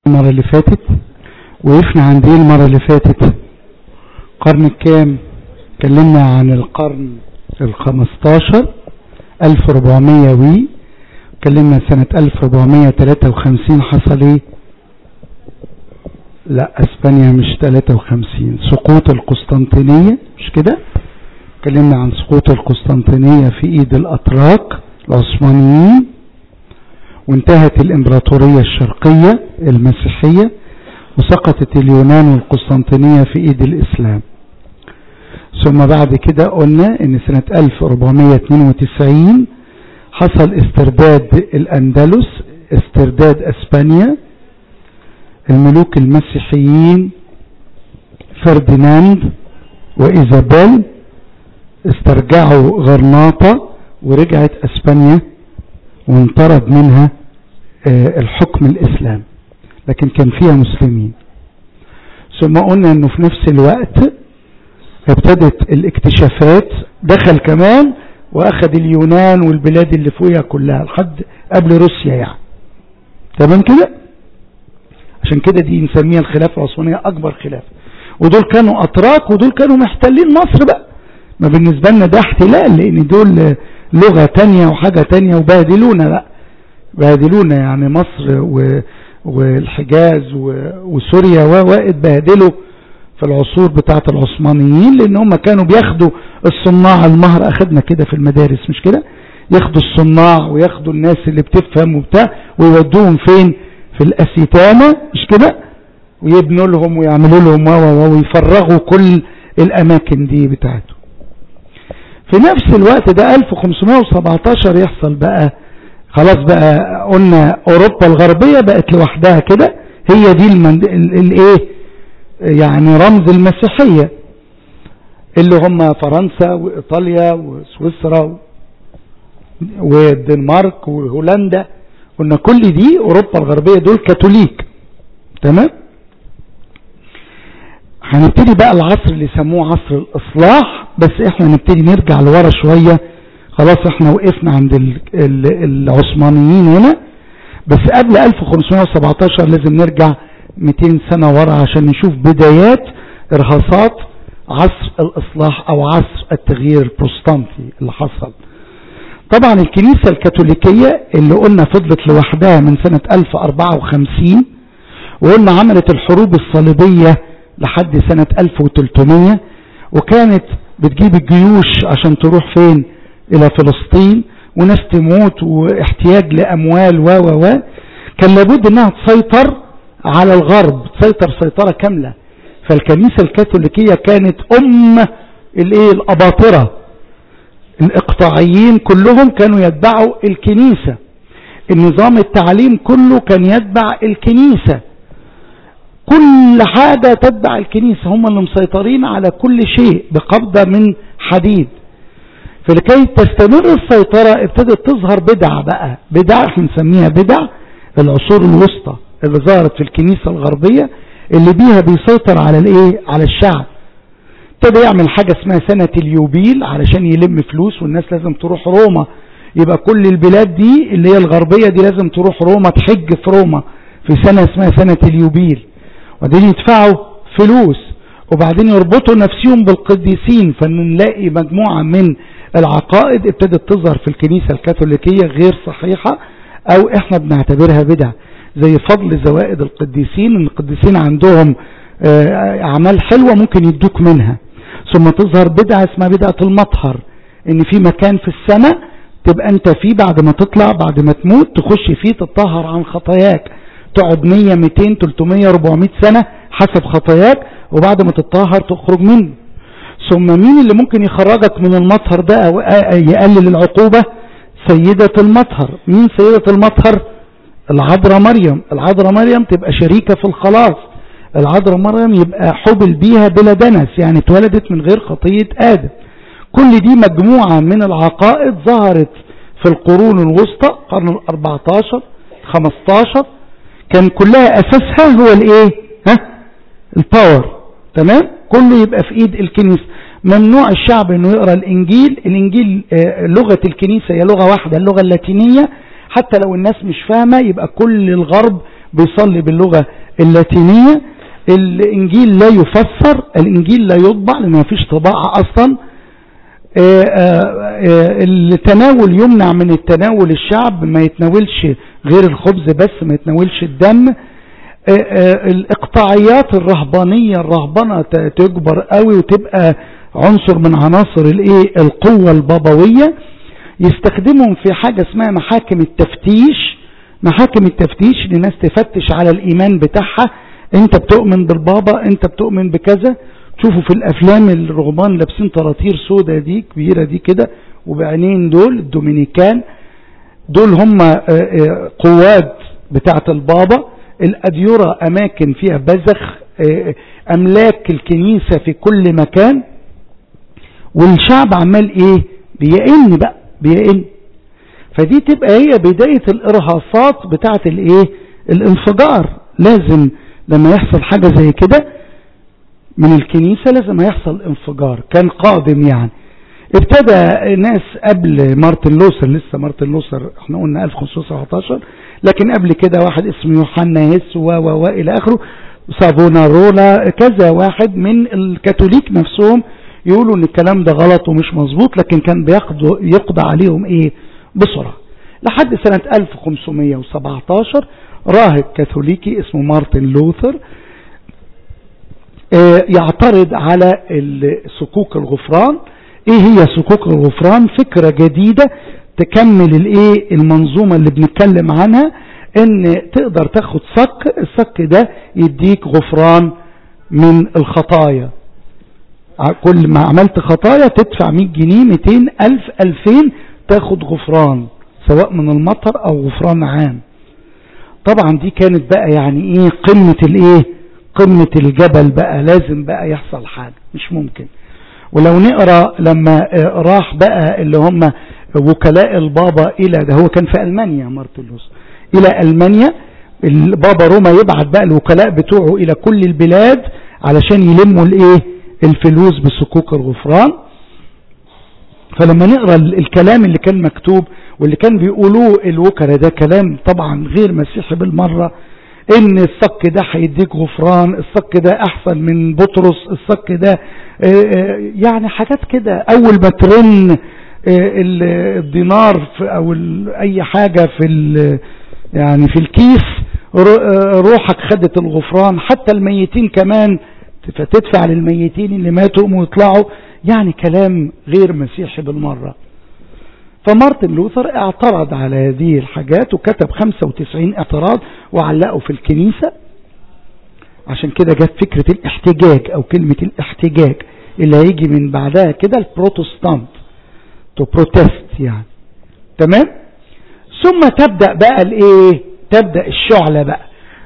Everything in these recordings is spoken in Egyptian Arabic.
المرة اللي فاتت وقفنا عند ايه المرة اللي فاتت قرن الكام اتكلمنا عن القرن الخمستاشر الف ربعمية وي اتكلمنا سنة الف ربعمية تلاتة وخمسين حصل ايه لا اسبانيا مش تلاتة وخمسين سقوط القسطنطينية مش كده اتكلمنا عن سقوط القسطنطينية في ايد الاتراك العثمانيين وانتهت الامبراطورية الشرقية المسيحية وسقطت اليونان والقسطنطينية في ايد الاسلام ثم بعد كده قلنا ان سنة 1492 حصل استرداد الاندلس استرداد اسبانيا الملوك المسيحيين فرديناند وايزابيل استرجعوا غرناطة ورجعت اسبانيا وانطرد منها الحكم الاسلام لكن كان فيها مسلمين ثم قلنا انه في نفس الوقت ابتدت الاكتشافات دخل كمان واخد اليونان والبلاد اللي فوقها كلها لحد قبل روسيا يعني تمام كده عشان كده دي نسميها الخلافة العثمانية اكبر خلافة ودول كانوا اتراك ودول كانوا محتلين مصر بقى ما بالنسبة لنا ده احتلال لان دول لغة تانية وحاجة تانية وبهدلونا لا بهدلونا يعني مصر و والحجاز وسوريا واتبهدلوا في العصور بتاعة العثمانيين لان هم كانوا بياخدوا الصناع المهر اخدنا كده في المدارس مش كده ياخدوا الصناع وياخدوا الناس اللي بتفهم وبتاع ويودوهم فين في الاسيتامة مش كده ويبنوا لهم ويعملوا لهم ويفرغوا كل الاماكن دي بتاعته في نفس الوقت ده 1517 يحصل بقى خلاص بقى قلنا اوروبا الغربية بقت لوحدها كده هي دي الايه يعني رمز المسيحية اللي هم فرنسا وايطاليا وسويسرا والدنمارك وهولندا قلنا كل دي اوروبا الغربية دول كاثوليك تمام هنبتدي بقى العصر اللي سموه عصر الاصلاح بس احنا نبتدي نرجع لورا شوية خلاص احنا وقفنا عند ال ال العثمانيين هنا بس قبل 1517 لازم نرجع 200 سنة ورا عشان نشوف بدايات ارهاصات عصر الاصلاح او عصر التغيير البروستانتي اللي حصل طبعا الكنيسة الكاثوليكية اللي قلنا فضلت لوحدها من سنة 1054 وقلنا عملت الحروب الصليبية لحد سنة 1300 وكانت بتجيب الجيوش عشان تروح فين الى فلسطين وناس تموت واحتياج لاموال و و و كان لابد انها تسيطر على الغرب تسيطر سيطرة كاملة فالكنيسة الكاثوليكية كانت ام الايه الاباطرة الاقطاعيين كلهم كانوا يتبعوا الكنيسة النظام التعليم كله كان يتبع الكنيسة كل حاجة تتبع الكنيسة هم اللي مسيطرين على كل شيء بقبضة من حديد فلكي تستمر السيطرة ابتدت تظهر بدع بقى بدع احنا نسميها بدع العصور الوسطى اللي ظهرت في الكنيسة الغربية اللي بيها بيسيطر على الايه على الشعب ابتدى يعمل حاجة اسمها سنة اليوبيل علشان يلم فلوس والناس لازم تروح روما يبقى كل البلاد دي اللي هي الغربية دي لازم تروح روما تحج في روما في سنة اسمها سنة اليوبيل وبعدين يدفعوا فلوس وبعدين يربطوا نفسهم بالقديسين فنلاقي مجموعة من العقائد ابتدت تظهر في الكنيسة الكاثوليكية غير صحيحة او احنا بنعتبرها بدع زي فضل زوائد القديسين ان القديسين عندهم اعمال حلوة ممكن يدوك منها ثم تظهر بدعة اسمها بدعة المطهر ان في مكان في السماء تبقى انت فيه بعد ما تطلع بعد ما تموت تخش فيه تطهر عن خطاياك تقعد 100 200 300 400 سنة حسب خطاياك وبعد ما تطهر تخرج منه ثم مين اللي ممكن يخرجك من المطهر ده او يقلل العقوبة سيدة المطهر مين سيدة المطهر العذراء مريم العذراء مريم تبقى شريكة في الخلاص العذراء مريم يبقى حبل بيها بلا دنس يعني اتولدت من غير خطية آدم كل دي مجموعة من العقائد ظهرت في القرون الوسطى قرن ال 14 15 كان كلها اساسها هو الايه ها الباور تمام كله يبقى في ايد الكنيسة ممنوع الشعب انه يقرأ الانجيل الانجيل آه لغة الكنيسة هي لغة واحدة اللغة اللاتينية حتى لو الناس مش فاهمة يبقى كل الغرب بيصلي باللغة اللاتينية الانجيل لا يفسر الانجيل لا يطبع لان مفيش طباعة اصلا آه، آه، آه، التناول يمنع من التناول الشعب ما يتناولش غير الخبز بس ما يتناولش الدم الاقطاعيات الرهبانية الرهبنة تكبر قوي وتبقى عنصر من عناصر الايه القوة البابوية يستخدمهم في حاجة اسمها محاكم التفتيش محاكم التفتيش لناس تفتش على الايمان بتاعها انت بتؤمن بالبابا انت بتؤمن بكذا تشوفوا في الافلام الرهبان لابسين طراطير سودا دي كبيرة دي كده وبعينين دول الدومينيكان دول هم آه، آه، قوات بتاعة البابا الأديرة أماكن فيها بزخ آه، أملاك الكنيسة في كل مكان والشعب عمال إيه بيئن بقى بيئن فدي تبقى هي بداية الإرهاصات بتاعة الإيه الانفجار لازم لما يحصل حاجة زي كده من الكنيسة لازم هيحصل انفجار كان قادم يعني ابتدى ناس قبل مارتن لوثر لسه مارتن لوثر احنا قلنا 1517 لكن قبل كده واحد اسمه يوحنا هيس و و و الى اخره سافونارولا كذا واحد من الكاثوليك نفسهم يقولوا ان الكلام ده غلط ومش مظبوط لكن كان بيقضوا يقضى عليهم ايه بسرعة لحد سنة 1517 راهب كاثوليكي اسمه مارتن لوثر آه، يعترض على صكوك الغفران ايه هي صكوك الغفران فكرة جديدة تكمل الايه المنظومة اللي بنتكلم عنها ان تقدر تاخد صك الصك ده يديك غفران من الخطايا كل ما عملت خطايا تدفع 100 جنيه 200 ألف 2000 تاخد غفران سواء من المطر او غفران عام طبعا دي كانت بقى يعني ايه قمة الايه قمة الجبل بقى لازم بقى يحصل حاجة مش ممكن ولو نقرأ لما راح بقى اللي هم وكلاء البابا الى ده هو كان في المانيا مارتلوس الى المانيا البابا روما يبعت بقى الوكلاء بتوعه الى كل البلاد علشان يلموا الايه الفلوس بصكوك الغفران فلما نقرأ الكلام اللي كان مكتوب واللي كان بيقولوه الوكلاء ده كلام طبعا غير مسيحي بالمرة ان الصك ده هيديك غفران الصك ده احسن من بطرس الصك ده آه، آه، يعني حاجات كده اول ما ترن آه، الدينار او اي حاجة في يعني في الكيس روحك خدت الغفران حتى الميتين كمان فتدفع للميتين اللي ماتوا ويطلعوا يعني كلام غير مسيحي بالمرة فمارتن لوثر اعترض على هذه الحاجات وكتب 95 اعتراض وعلقه في الكنيسة عشان كده جت فكرة الاحتجاج او كلمة الاحتجاج اللي هيجي من بعدها كده البروتستانت تو بروتست يعني تمام ثم تبدأ بقى الايه تبدأ الشعلة بقى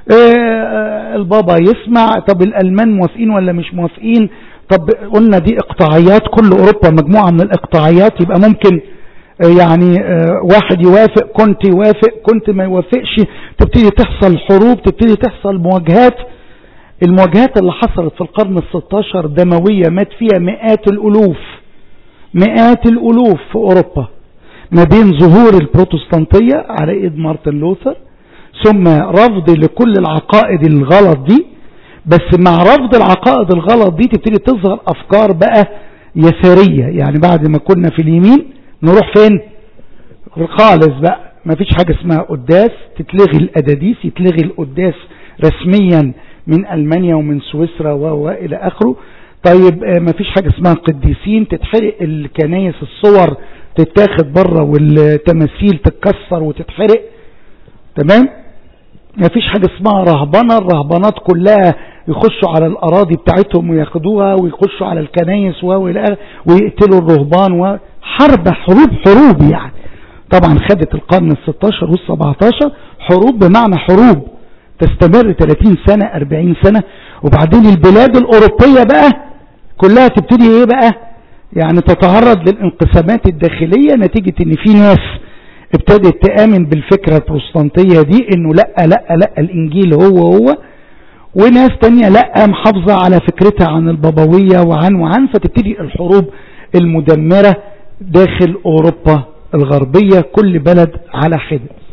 إيه البابا يسمع طب الالمان موافقين ولا مش موافقين طب قلنا دي اقطاعيات كل اوروبا مجموعة من الاقطاعيات يبقى ممكن يعني آه، واحد يوافق كنت يوافق كنت ما يوافقش تبتدي تحصل حروب تبتدي تحصل مواجهات المواجهات اللي حصلت في القرن الستاشر دموية مات فيها مئات الألوف مئات الألوف في أوروبا ما بين ظهور البروتستانتية على إيد مارتن لوثر ثم رفض لكل العقائد الغلط دي بس مع رفض العقائد الغلط دي تبتدي تظهر أفكار بقى يسارية يعني بعد ما كنا في اليمين نروح فين خالص بقى ما فيش حاجة اسمها قداس تتلغي الأداديس يتلغي القداس رسميا من ألمانيا ومن سويسرا وإلى آخره طيب آه، ما فيش حاجة اسمها قديسين تتحرق الكنايس الصور تتاخد بره والتماثيل تتكسر وتتحرق تمام ما فيش حاجة اسمها رهبنة الرهبنات كلها يخشوا على الأراضي بتاعتهم وياخدوها ويخشوا على الكنايس ويقتلوا الرهبان وحرب حروب حروب يعني طبعا خدت القرن الستاشر والسبعتاشر حروب بمعنى حروب تستمر 30 سنة 40 سنة وبعدين البلاد الأوروبية بقى كلها تبتدي ايه بقى يعني تتعرض للانقسامات الداخلية نتيجة ان في ناس ابتدت تآمن بالفكرة البروستانتية دي انه لا لا لا الانجيل هو هو وناس تانية لا محافظة على فكرتها عن البابوية وعن وعن فتبتدي الحروب المدمرة داخل اوروبا الغربية كل بلد على حدة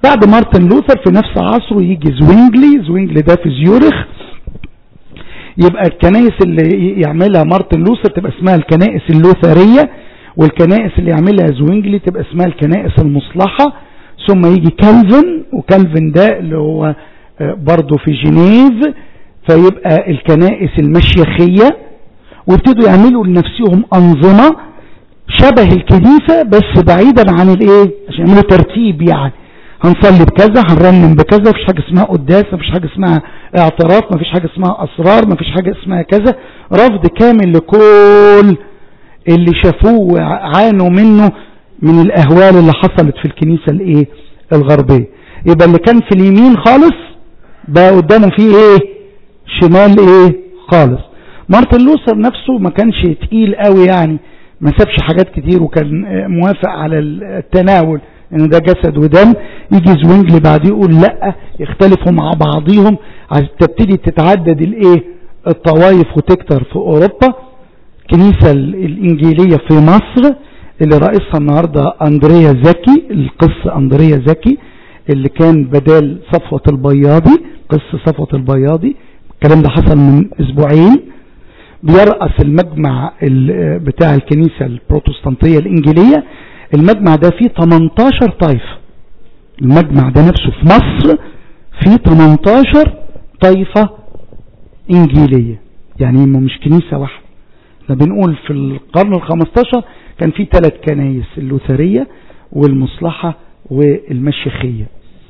بعد مارتن لوثر في نفس عصره يجي زوينجلي زوينجلي ده في زيورخ يبقى الكنائس اللي يعملها مارتن لوثر تبقى اسمها الكنائس اللوثرية والكنائس اللي يعملها زوينجلي تبقى اسمها الكنائس المصلحة ثم يجي كالفن وكالفن ده اللي هو آه، برضه في جنيف فيبقى الكنائس المشيخية وابتدوا يعملوا لنفسهم أنظمة شبه الكنيسة بس بعيدا عن الايه عشان يعملوا ترتيب يعني هنصلي بكذا هنرنم بكذا مفيش حاجة اسمها قداس مفيش حاجة اسمها اعتراف مفيش حاجة اسمها اسرار مفيش حاجة اسمها كذا رفض كامل لكل اللي شافوه وعانوا منه من الاهوال اللي حصلت في الكنيسة الايه الغربية يبقى اللي كان في اليمين خالص بقى قدامه فيه ايه شمال ايه خالص مارتن لوثر نفسه ما كانش تقيل قوي يعني ما سابش حاجات كتير وكان موافق على التناول ان ده جسد ودم يجي زوينجلي بعد يقول لا يختلفوا مع بعضيهم تبتدي تتعدد الايه الطوائف وتكتر في اوروبا الكنيسة الانجيلية في مصر اللي رئيسها النهاردة اندريا زكي القس اندريا زكي اللي كان بدال صفوة البياضي قس صفوة البياضي الكلام ده حصل من اسبوعين بيرأس المجمع بتاع الكنيسة البروتستانتية الانجيلية المجمع ده فيه 18 طائفة المجمع ده نفسه في مصر فيه 18 طائفة انجيلية يعني مش كنيسة واحدة احنا بنقول في القرن ال15 كان في ثلاث كنايس اللوثرية والمصلحة والمشيخية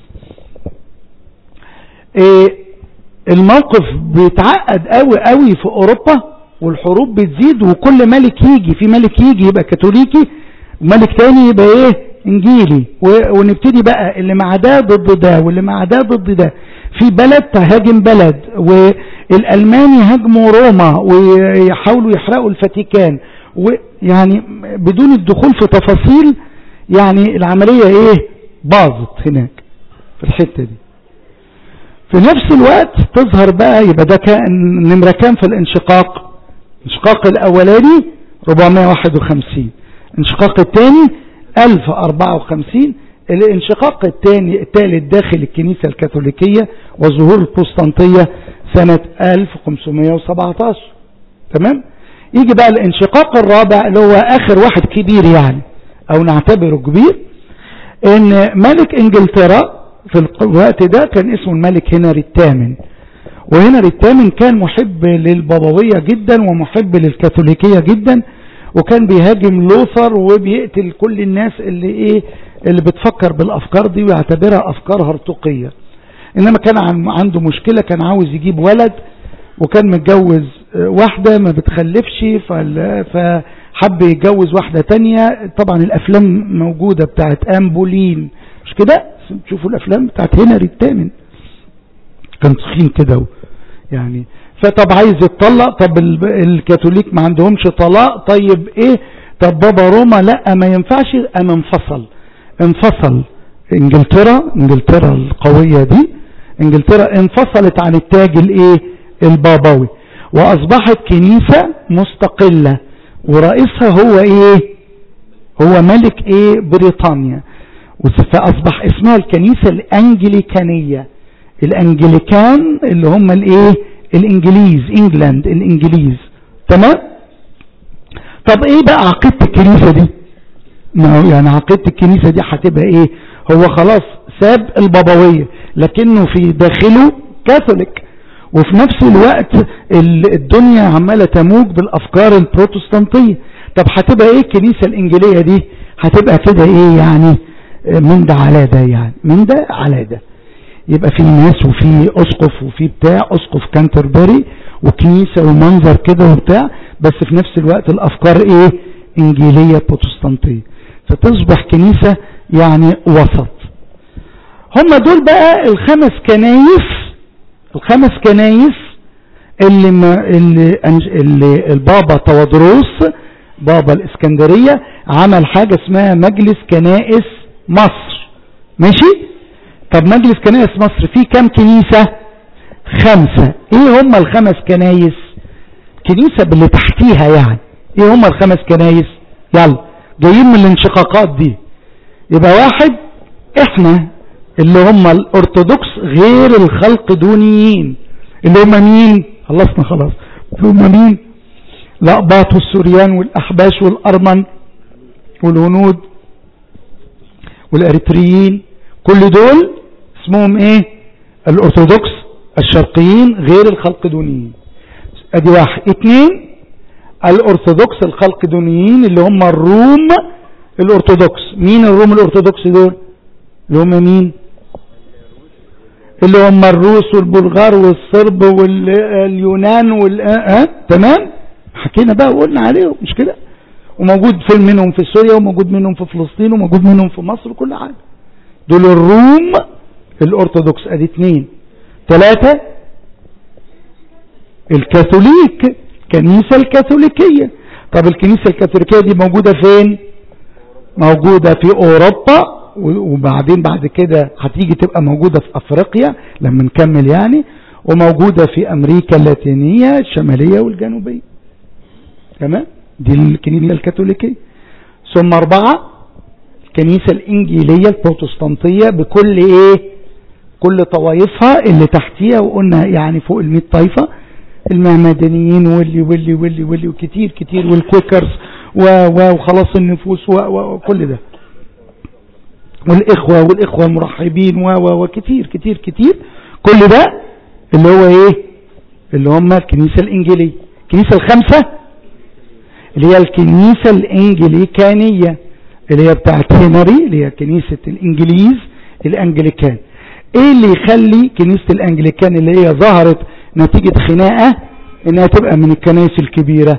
ايه الموقف بيتعقد قوي قوي في اوروبا والحروب بتزيد وكل ملك يجي في ملك يجي يبقى كاثوليكي وملك تاني يبقى ايه انجيلي ونبتدي بقى اللي مع ده ضد ده واللي مع ده ضد ده في بلد تهاجم بلد والالمان يهاجموا روما ويحاولوا يحرقوا الفاتيكان ويعني بدون الدخول في تفاصيل يعني العملية ايه باظت هناك في الحتة دي في نفس الوقت تظهر بقى يبقى ده كان نمرة كام في الانشقاق الانشقاق الاولاني 451 الانشقاق الثاني 1054 الانشقاق الثاني الثالث داخل الكنيسة الكاثوليكية وظهور البروستانتية سنة 1517 تمام يجي بقى الانشقاق الرابع اللي هو اخر واحد كبير يعني او نعتبره كبير ان ملك انجلترا في الوقت ده كان اسمه الملك هنري الثامن وهنري الثامن كان محب للبابوية جدا ومحب للكاثوليكية جدا وكان بيهاجم لوثر وبيقتل كل الناس اللي ايه اللي بتفكر بالافكار دي ويعتبرها افكار هرطقية انما كان عنده مشكلة كان عاوز يجيب ولد وكان متجوز واحدة ما بتخلفش فحب يتجوز واحدة تانية طبعا الافلام موجودة بتاعت امبولين مش كده تشوفوا الافلام بتاعت هنري الثامن كان تخين كده يعني فطب عايز يتطلق طب الكاثوليك ما عندهمش طلاق طيب ايه طب بابا روما لا ما ينفعش ام انفصل انفصل انجلترا انجلترا القوية دي انجلترا انفصلت عن التاج الايه البابوي واصبحت كنيسة مستقلة ورئيسها هو ايه هو ملك ايه بريطانيا فاصبح اسمها الكنيسة الانجليكانية الانجليكان اللي هم الايه الانجليز انجلاند الانجليز تمام طب ايه بقى عقيدة الكنيسة دي ما يعني عقيدة الكنيسة دي هتبقى ايه هو خلاص ساب البابوية لكنه في داخله كاثوليك وفي نفس الوقت الدنيا عمالة تموج بالافكار البروتستانتية طب هتبقى ايه الكنيسة الانجيلية دي هتبقى كده ايه يعني من ده على ده يعني من ده على ده يبقى في ناس وفي اسقف وفي بتاع اسقف كانتربري وكنيسة ومنظر كده وبتاع بس في نفس الوقت الافكار ايه انجيلية بروتستانتية فتصبح كنيسة يعني وسط هم دول بقى الخمس كنايس الخمس كنايس اللي, ما اللي, اللي البابا توادروس بابا الاسكندرية عمل حاجة اسمها مجلس كنائس مصر ماشي طب مجلس كنائس مصر فيه كام كنيسة خمسة ايه هم الخمس كنايس كنيسة باللي تحتيها يعني ايه هم الخمس كنايس يلا جايين من الانشقاقات دي يبقى واحد احنا اللي هم الارثوذكس غير الخلق دونيين اللي هم مين خلصنا خلاص اللي هم مين الأقباط والسوريان والأحباش والأرمن والهنود والأريتريين كل دول اسمهم ايه الأرثوذكس الشرقيين غير الخلقدونيين ادي واحد اتنين الأرثوذكس الخلقدونيين اللي هم الروم الأرثوذكس مين الروم الأرثوذكس دول اللي هم مين اللي هم الروس والبلغار والصرب واليونان وال اه تمام حكينا بقى وقلنا عليهم مش كده وموجود في منهم في سوريا وموجود منهم في فلسطين وموجود منهم في مصر وكل حاجة دول الروم الارثوذكس ادي اثنين ثلاثة الكاثوليك الكنيسة الكاثوليكية طب الكنيسة الكاثوليكية دي موجودة فين موجودة في اوروبا وبعدين بعد كده هتيجي تبقى موجودة في افريقيا لما نكمل يعني وموجودة في امريكا اللاتينية الشمالية والجنوبية تمام دي الكنيسة الكاثوليكية ثم أربعة الكنيسة الإنجيلية البروتستانتية بكل إيه كل طوائفها اللي تحتيها وقلنا يعني فوق المئة طائفة المهمدانيين واللي واللي واللي واللي وكتير كتير والكويكرز وخلاص النفوس وكل ده والإخوة والإخوة المرحبين وكتير كتير كتير كل ده اللي هو إيه اللي هم الكنيسة الإنجيلية الكنيسة الخمسة اللي هي الكنيسة الانجليكانية اللي هي بتاعت هنري اللي هي كنيسة الانجليز الانجليكان ايه اللي يخلي كنيسة الانجليكان اللي هي ظهرت نتيجة خناقة انها تبقى من الكنائس الكبيرة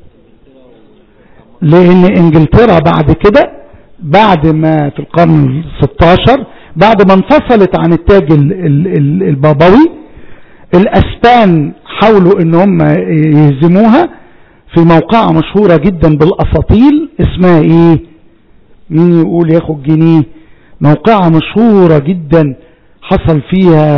لان انجلترا بعد كده بعد ما في القرن الستاشر بعد ما انفصلت عن التاج البابوي الاسبان حاولوا ان هم يهزموها في موقعة مشهورة جدا بالأساطيل اسمها ايه مين يقول ياخد جنيه موقعة مشهورة جدا حصل فيها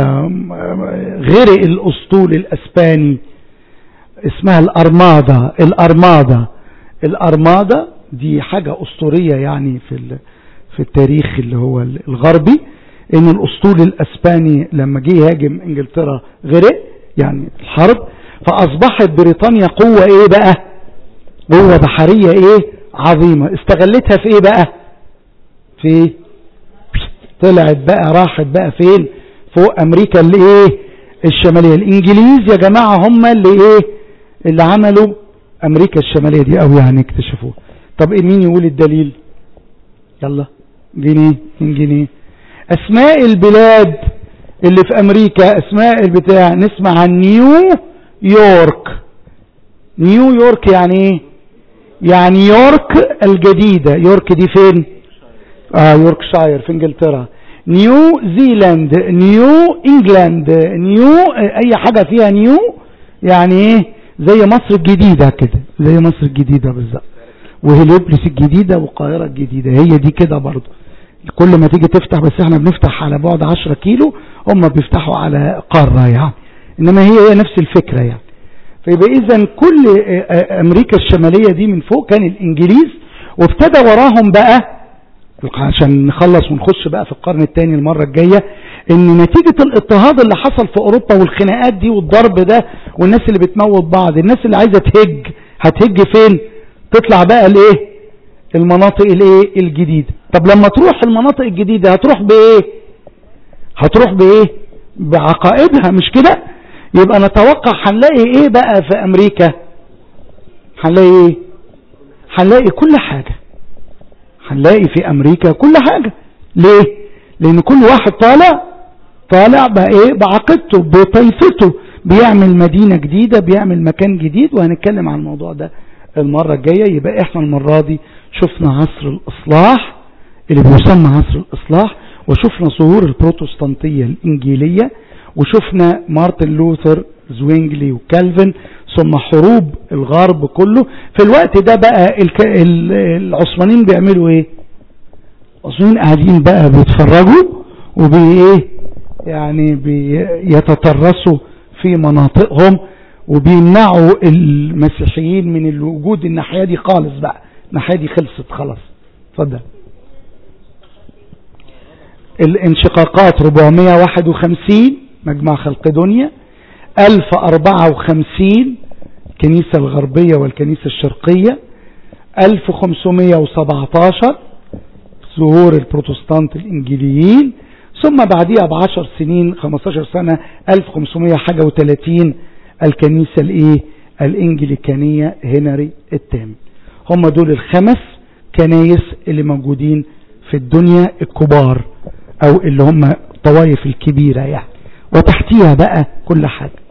غرق الاسطول الاسباني اسمها الارمادا الارمادا الارمادا دي حاجة اسطورية يعني في في التاريخ اللي هو الغربي ان الاسطول الاسباني لما جه يهاجم انجلترا غرق يعني الحرب فاصبحت بريطانيا قوة ايه بقى قوة بحرية ايه عظيمة استغلتها في ايه بقى في طلعت بقى راحت بقى فين فوق امريكا اللي ايه الشمالية الانجليز يا جماعة هم اللي ايه اللي عملوا امريكا الشمالية دي او يعني اكتشفوها طب ايه مين يقول الدليل يلا جنيه من جنيه اسماء البلاد اللي في امريكا اسماء البتاع نسمع عن نيو يورك نيو يورك يعني ايه يعني يورك الجديدة يورك دي فين اه يوركشاير في انجلترا نيو زيلاند نيو انجلاند نيو اي حاجة فيها نيو يعني ايه زي مصر الجديدة كده زي مصر الجديدة بالظبط وهليوبلس الجديدة والقاهرة الجديدة هي دي كده برضو كل ما تيجي تفتح بس احنا بنفتح على بعد 10 كيلو هم بيفتحوا على قارة يعني انما هي هي نفس الفكرة يعني فيبقى اذا كل امريكا الشمالية دي من فوق كان الانجليز وابتدى وراهم بقى عشان نخلص ونخش بقى في القرن الثاني المرة الجاية ان نتيجة الاضطهاد اللي حصل في اوروبا والخناقات دي والضرب ده والناس اللي بتموت بعض الناس اللي عايزة تهج هتهج فين تطلع بقى الايه المناطق الايه الجديدة طب لما تروح المناطق الجديدة هتروح بايه هتروح بايه بعقائدها مش كده يبقى نتوقع هنلاقي ايه بقى في امريكا هنلاقي ايه هنلاقي كل حاجة هنلاقي في امريكا كل حاجة ليه لان كل واحد طالع طالع بقى ايه بعقيدته بطيفته بيعمل مدينة جديدة بيعمل مكان جديد وهنتكلم عن الموضوع ده المرة الجاية يبقى احنا المرة دي شفنا عصر الاصلاح اللي بيسمى عصر الاصلاح وشفنا ظهور البروتستانتية الانجيلية وشفنا مارتن لوثر زوينجلي وكالفن ثم حروب الغرب كله في الوقت ده بقى العثمانيين بيعملوا ايه العثمانيين قاعدين بقى بيتفرجوا وبي ايه يعني بيتطرسوا في مناطقهم وبيمنعوا المسيحيين من الوجود الناحية دي خالص بقى الناحية دي خلصت خلاص اتفضل الانشقاقات 451 مجمع خلق دنيا 1054 الكنيسة الغربية والكنيسة الشرقية 1517 ظهور البروتستانت الانجيليين ثم بعديها بعشر سنين 15 سنة 1500 حاجة و30 الكنيسة الايه الانجليكانية هنري الثامن هم دول الخمس كنايس اللي موجودين في الدنيا الكبار او اللي هم طوائف الكبيرة يعني وتحتيها بقى كل حاجة